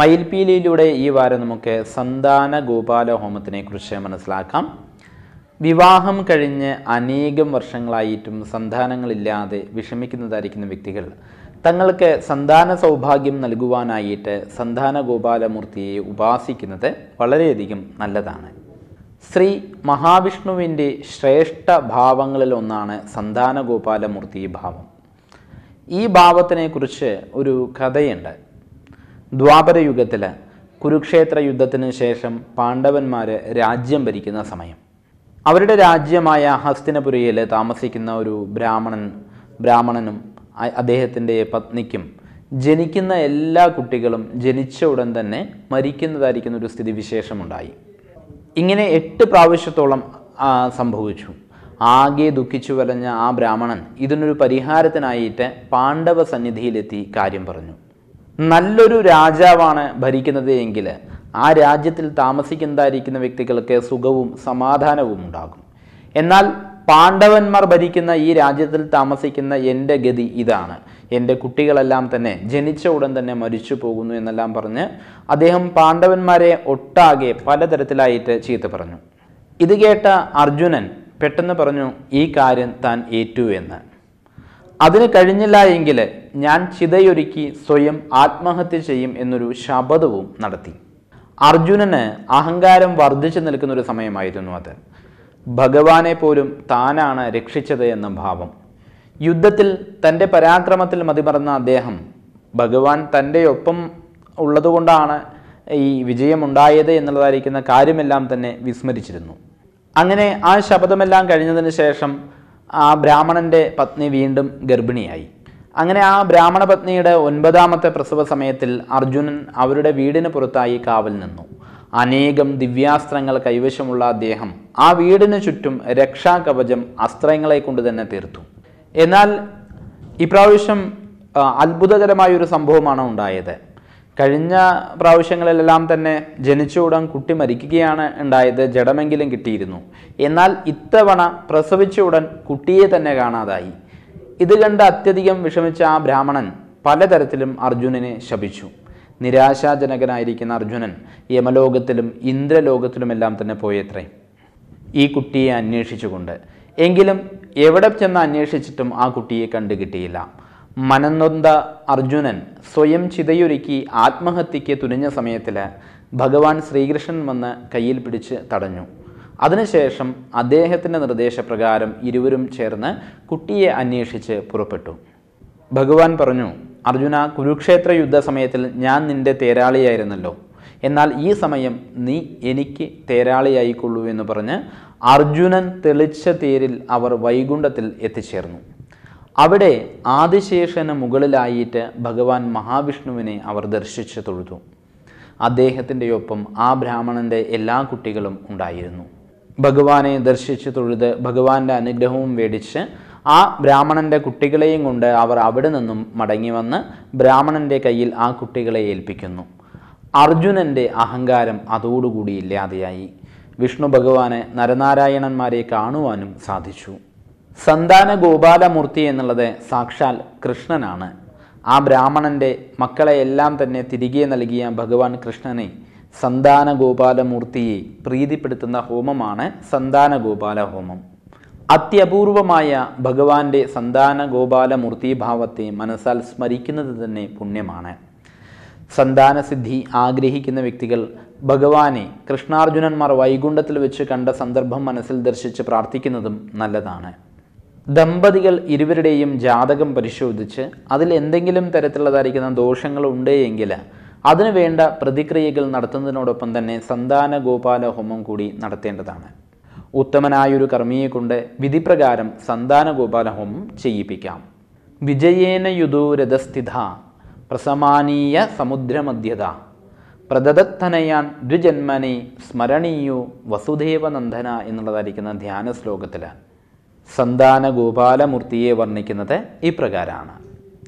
മയിൽപീലിയിലൂടെ ഈ വാരം നമുക്ക് സന്താന ഗോപാല ഹോമത്തിനെ കുറിച്ച് മനസ്സിലാക്കാം വിവാഹം കഴിഞ്ഞ് അനേകം വർഷങ്ങളായിട്ടും സന്താനങ്ങളില്ലാതെ വിഷമിക്കുന്നതായിരിക്കുന്ന വ്യക്തികൾ തങ്ങൾക്ക് സന്താന സൗഭാഗ്യം നൽകുവാനായിട്ട് സന്താന ഗോപാലമൂർത്തിയെ ഉപാസിക്കുന്നത് വളരെയധികം നല്ലതാണ് ശ്രീ മഹാവിഷ്ണുവിൻ്റെ ശ്രേഷ്ഠ ഭാവങ്ങളിൽ ഒന്നാണ് സന്താന ഗോപാലമൂർത്തി ഭാവം ഈ ഭാവത്തിനെ കുറിച്ച് ഒരു കഥയുണ്ട് ദ്വാപര യുഗത്തിൽ കുരുക്ഷേത്ര യുദ്ധത്തിന് ശേഷം പാണ്ഡവന്മാർ രാജ്യം ഭരിക്കുന്ന സമയം അവരുടെ രാജ്യമായ ഹസ്തിനപുരിയിൽ താമസിക്കുന്ന ഒരു ബ്രാഹ്മണൻ ബ്രാഹ്മണനും അ- അദ്ദേഹത്തിൻ്റെ പത്നിക്കും ജനിക്കുന്ന എല്ലാ കുട്ടികളും ജനിച്ച ഉടൻ തന്നെ മരിക്കുന്നതായിരിക്കുന്ന ഒരു സ്ഥിതിവിശേഷമുണ്ടായി ഇങ്ങനെ എട്ട് പ്രാവശ്യത്തോളം ആ, സംഭവിച്ചു ആകെ ദുഃഖിച്ചു വലഞ്ഞ ആ ബ്രാഹ്മണൻ ഇതിനൊരു പരിഹാരത്തിനായിട്ട് പാണ്ഡവ സന്നിധിയിലെത്തി കാര്യം പറഞ്ഞു നല്ലൊരു രാജാവാണ് ഭരിക്കുന്നത് എങ്കിൽ ആ രാജ്യത്തിൽ താമസിക്കുന്നതായിരിക്കുന്ന വ്യക്തികൾക്ക് സുഖവും സമാധാനവും ഉണ്ടാകും എന്നാൽ പാണ്ഡവന്മാർ ഭരിക്കുന്ന ഈ രാജ്യത്തിൽ താമസിക്കുന്ന എൻ്റെ ഗതി ഇതാണ് എൻ്റെ കുട്ടികളെല്ലാം തന്നെ ജനിച്ച ഉടൻ തന്നെ മരിച്ചു പോകുന്നു എന്നെല്ലാം പറഞ്ഞ് അദ്ദേഹം പാണ്ഡവന്മാരെ ഒട്ടാകെ പലതരത്തിലായിട്ട് ചീത്ത പറഞ്ഞു ഇത് കേട്ട അർജുനൻ പെട്ടെന്ന് പറഞ്ഞു ഈ കാര്യം താൻ ഏറ്റു എന്ന് അതിന് കഴിഞ്ഞില്ല എങ്കിൽ ഞാൻ ചിതയൊരുക്കി സ്വയം ആത്മഹത്യ ചെയ്യും എന്നൊരു ശപഥവും നടത്തി അർജുനന് അഹങ്കാരം വർദ്ധിച്ചു നിൽക്കുന്ന ഒരു സമയമായിരുന്നു അത് ഭഗവാനെ പോലും താനാണ് രക്ഷിച്ചത് എന്ന ഭാവം യുദ്ധത്തിൽ തൻ്റെ പരാക്രമത്തിൽ മതിമറന്ന അദ്ദേഹം ഭഗവാൻ തൻ്റെ ഒപ്പം ഉള്ളതുകൊണ്ടാണ് ഈ വിജയമുണ്ടായത് എന്നുള്ളതായിരിക്കുന്ന കാര്യമെല്ലാം തന്നെ വിസ്മരിച്ചിരുന്നു അങ്ങനെ ആ ശപഥമെല്ലാം കഴിഞ്ഞതിന് ശേഷം ആ ബ്രാഹ്മണന്റെ പത്നി വീണ്ടും ഗർഭിണിയായി അങ്ങനെ ആ ബ്രാഹ്മണ പത്നിയുടെ ഒൻപതാമത്തെ പ്രസവ സമയത്തിൽ അർജുനൻ അവരുടെ വീടിന് പുറത്തായി കാവൽ നിന്നു അനേകം ദിവ്യാസ്ത്രങ്ങൾ കൈവശമുള്ള അദ്ദേഹം ആ വീടിന് ചുറ്റും രക്ഷാകവചം അസ്ത്രങ്ങളെ കൊണ്ട് തന്നെ തീർത്തു എന്നാൽ ഇപ്രാവശ്യം ആ, അത്ഭുതകരമായ ഒരു സംഭവമാണ് ഉണ്ടായത് കഴിഞ്ഞ പ്രാവശ്യങ്ങളിലെല്ലാം തന്നെ ജനിച്ച ഉടൻ കുട്ടി മരിക്കുകയാണ് ഉണ്ടായത് ജഡമെങ്കിലും കിട്ടിയിരുന്നു എന്നാൽ ഇത്തവണ പ്രസവിച്ച ഉടൻ കുട്ടിയെ തന്നെ കാണാതായി ഇത് കണ്ട് അത്യധികം വിഷമിച്ച ആ ബ്രാഹ്മണൻ പലതരത്തിലും അർജുനനെ ശപിച്ചു നിരാശാജനകനായിരിക്കുന്ന അർജുനൻ യമലോകത്തിലും ഇന്ദ്രലോകത്തിലുമെല്ലാം തന്നെ പോയത്രേ ഈ കുട്ടിയെ അന്വേഷിച്ചുകൊണ്ട് എങ്കിലും എവിടെ ചെന്ന് അന്വേഷിച്ചിട്ടും ആ കുട്ടിയെ കണ്ടു കിട്ടിയില്ല മനന്നൊന്ത അർജുനൻ സ്വയം ചിതയൊരുക്കി ആത്മഹത്യയ്ക്ക് തുനിഞ്ഞ സമയത്തിൽ ഭഗവാൻ ശ്രീകൃഷ്ണൻ വന്ന് കയ്യിൽ പിടിച്ച് തടഞ്ഞു അതിനുശേഷം അദ്ദേഹത്തിൻ്റെ നിർദ്ദേശപ്രകാരം ഇരുവരും ചേർന്ന് കുട്ടിയെ അന്വേഷിച്ച് പുറപ്പെട്ടു ഭഗവാൻ പറഞ്ഞു അർജുന കുരുക്ഷേത്ര യുദ്ധ സമയത്തിൽ ഞാൻ നിന്റെ തേരാളിയായിരുന്നല്ലോ എന്നാൽ ഈ സമയം നീ എനിക്ക് തേരാളിയായിക്കൊള്ളൂ എന്ന് പറഞ്ഞ് അർജുനൻ തെളിച്ച തേരിൽ അവർ വൈകുണ്ഠത്തിൽ എത്തിച്ചേർന്നു അവിടെ ആദിശേഷന് മുകളിലായിട്ട് ഭഗവാൻ മഹാവിഷ്ണുവിനെ അവർ ദർശിച്ച് തൊഴുതു അദ്ദേഹത്തിൻ്റെ ഒപ്പം ആ ബ്രാഹ്മണൻ്റെ എല്ലാ കുട്ടികളും ഉണ്ടായിരുന്നു ഭഗവാനെ ദർശിച്ച് തൊഴുത് ഭഗവാന്റെ അനുഗ്രഹവും മേടിച്ച് ആ ബ്രാഹ്മണൻ്റെ കുട്ടികളെയും കൊണ്ട് അവർ അവിടെ നിന്നും മടങ്ങി വന്ന് ബ്രാഹ്മണൻ്റെ കയ്യിൽ ആ കുട്ടികളെ ഏൽപ്പിക്കുന്നു അർജുനൻ്റെ അഹങ്കാരം അതോടുകൂടി ഇല്ലാതെയായി വിഷ്ണു ഭഗവാന് നരനാരായണന്മാരെ കാണുവാനും സാധിച്ചു സന്താന ഗോപാലമൂർത്തി എന്നുള്ളത് സാക്ഷാൽ കൃഷ്ണനാണ് ആ ബ്രാഹ്മണൻ്റെ മക്കളെ എല്ലാം തന്നെ തിരികെ നൽകിയ ഭഗവാൻ കൃഷ്ണനെ സന്താന ഗോപാലമൂർത്തിയെ പ്രീതിപ്പെടുത്തുന്ന ഹോമമാണ് സന്താന ഗോപാല ഹോമം അത്യപൂർവമായ ഭഗവാന്റെ സന്താന ഗോപാലമൂർത്തി ഭാവത്തെ മനസ്സാൽ സ്മരിക്കുന്നത് തന്നെ പുണ്യമാണ് സന്താനസിദ്ധി ആഗ്രഹിക്കുന്ന വ്യക്തികൾ ഭഗവാനെ കൃഷ്ണാർജുനന്മാർ വൈകുണ്ഠത്തിൽ വെച്ച് കണ്ട സന്ദർഭം മനസ്സിൽ ദർശിച്ച് പ്രാർത്ഥിക്കുന്നതും നല്ലതാണ് ദമ്പതികൾ ഇരുവരുടെയും ജാതകം പരിശോധിച്ച് അതിൽ എന്തെങ്കിലും തരത്തിലുള്ളതായിരിക്കുന്ന ദോഷങ്ങൾ ഉണ്ട് എങ്കിൽ അതിനു വേണ്ട പ്രതിക്രിയകൾ നടത്തുന്നതിനോടൊപ്പം തന്നെ സന്താന ഗോപാല ഹോമം കൂടി നടത്തേണ്ടതാണ് ഉത്തമനായൊരു കർമ്മിയെ കൊണ്ട് വിധിപ്രകാരം സന്താന ഗോപാല ഹോമം ചെയ്യിപ്പിക്കാം വിജയേന യുധോ രഥസ്ഥിത പ്രസമാനീയ സമുദ്രമധ്യത പ്രദത്തനയാൻ ദ്വിജന്മനെ സ്മരണീയോ വസുദേവനന്ദന എന്നുള്ളതായിരിക്കുന്ന ധ്യാന ശ്ലോകത്തിൽ സന്താന ഗോപാലമൂർത്തിയെ വർണ്ണിക്കുന്നത് ഇപ്രകാരമാണ്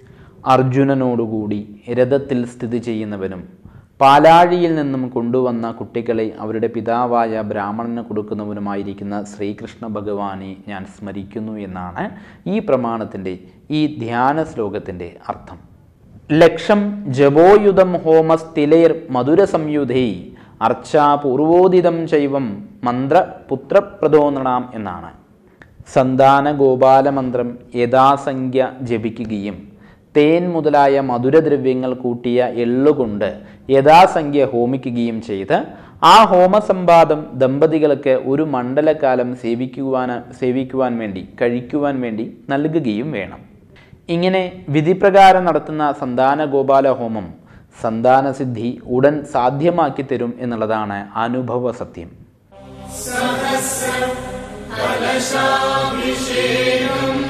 അർജുനനോടുകൂടി രഥത്തിൽ സ്ഥിതി ചെയ്യുന്നവനും പാലാഴിയിൽ നിന്നും കൊണ്ടുവന്ന കുട്ടികളെ അവരുടെ പിതാവായ ബ്രാഹ്മണന് കൊടുക്കുന്നവനുമായിരിക്കുന്ന ശ്രീകൃഷ്ണ ഭഗവാനെ ഞാൻ സ്മരിക്കുന്നു എന്നാണ് ഈ പ്രമാണത്തിൻ്റെ ഈ ധ്യാന ശ്ലോകത്തിൻ്റെ അർത്ഥം ലക്ഷം ജപോയുധം ഹോമസ്തിലൈർ മധുര സംയുധൈ അർച്ചാ പൂർവോദിതം ചൈവം മന്ത്രപുത്രപ്രദോനൃണാം എന്നാണ് സന്താന ഗോപാല മന്ത്രം യഥാസംഖ്യ ജപിക്കുകയും തേൻ മുതലായ മധുരദ്രവ്യങ്ങൾ കൂട്ടിയ എള്ളുകൊണ്ട് യഥാസംഖ്യ ഹോമിക്കുകയും ചെയ്ത് ആ ഹോമസമ്പാദം ദമ്പതികൾക്ക് ഒരു മണ്ഡലകാലം സേവിക്കുവാൻ സേവിക്കുവാൻ വേണ്ടി കഴിക്കുവാൻ വേണ്ടി നൽകുകയും വേണം ഇങ്ങനെ വിധിപ്രകാരം നടത്തുന്ന സന്താന ഗോപാല ഹോമം സന്താനസിദ്ധി ഉടൻ സാധ്യമാക്കി തരും എന്നുള്ളതാണ് അനുഭവ സത്യം कलशाभिषेकम्